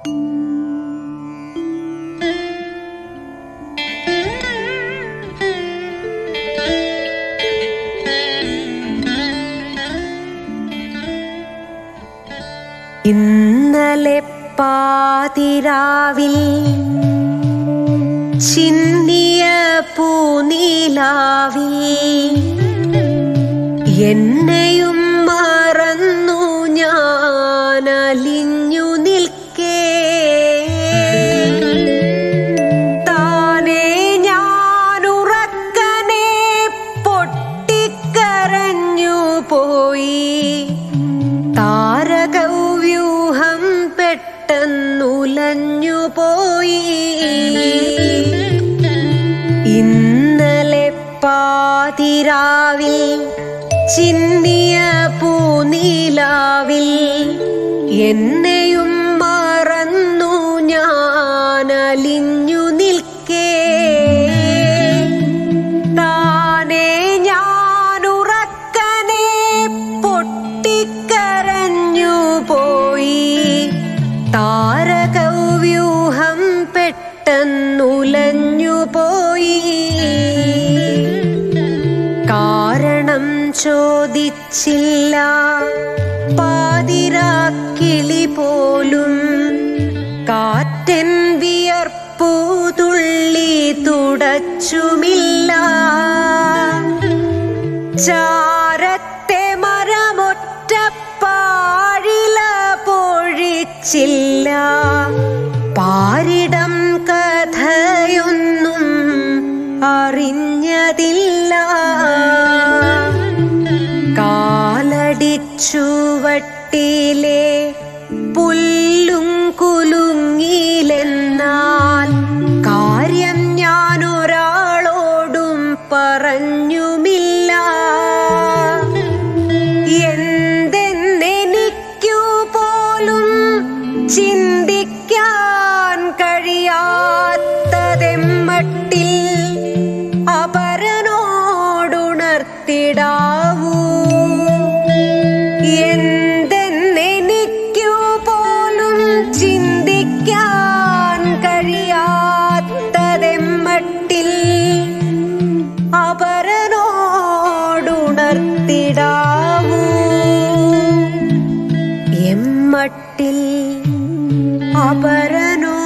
ഇന്നലെ പാതിരാവിൽ ചിന്നിയ പൂനീലാവിൽ എന്നെയും മറന്നു ഞാൻ അലിഞ്ഞു നിൽക്കേ താനേ ഞാനുറക്കനെ പൊട്ടിക്കരഞ്ഞു പോയി താരകവ്യൂഹം പെട്ടെന്നുലഞ്ഞു പോയി ഇന്നലെ പാതിരാവിൽ ചിന്നിയ പൂനീലാവിൽ എന്നെയും മറന്നു ഞാൻ അലിഞ്ഞു നിൽക്കേ താനേ ഞാനുറക്കനെ പൊട്ടിക്കരഞ്ഞു പോയി താരകവ്യൂഹം പെട്ടെന്നുലഞ്ഞു പോയി കാരണം ചോദിച്ചില്ല പാതിരാക്കിളി പോലും കാറ്റൻ വിയർപ്പു തുള്ളി തുടച്ചുമില്ല ചാരത്തെ മരമൊറ്റ പാഴില പൊഴിച്ചില്ല പാരിടം കഥയൊന്നും അറിഞ്ഞതില്ല കാലടിച്ചുവട്ടിലെ പുല്ലും കുലുങ്ങിയിലെന്നാൽ കാര്യം ഞാൻ ഒരാളോടും പറഞ്ഞുമില്ല എന്തെന്നെനിക്കു പോലും ചിന്തിക്കാൻ കഴിയാത്തതെമ്മട്ടിൽ അപരനോടുണർത്തിടാവൂ എന്തെന്നെനിക്കു പോലും ചിന്തിക്കാൻ കഴിയാത്തതെമ്മട്ടിൽ അപരനോടുണർത്തിടാവൂ എമ്മട്ടിൽ അപരനോ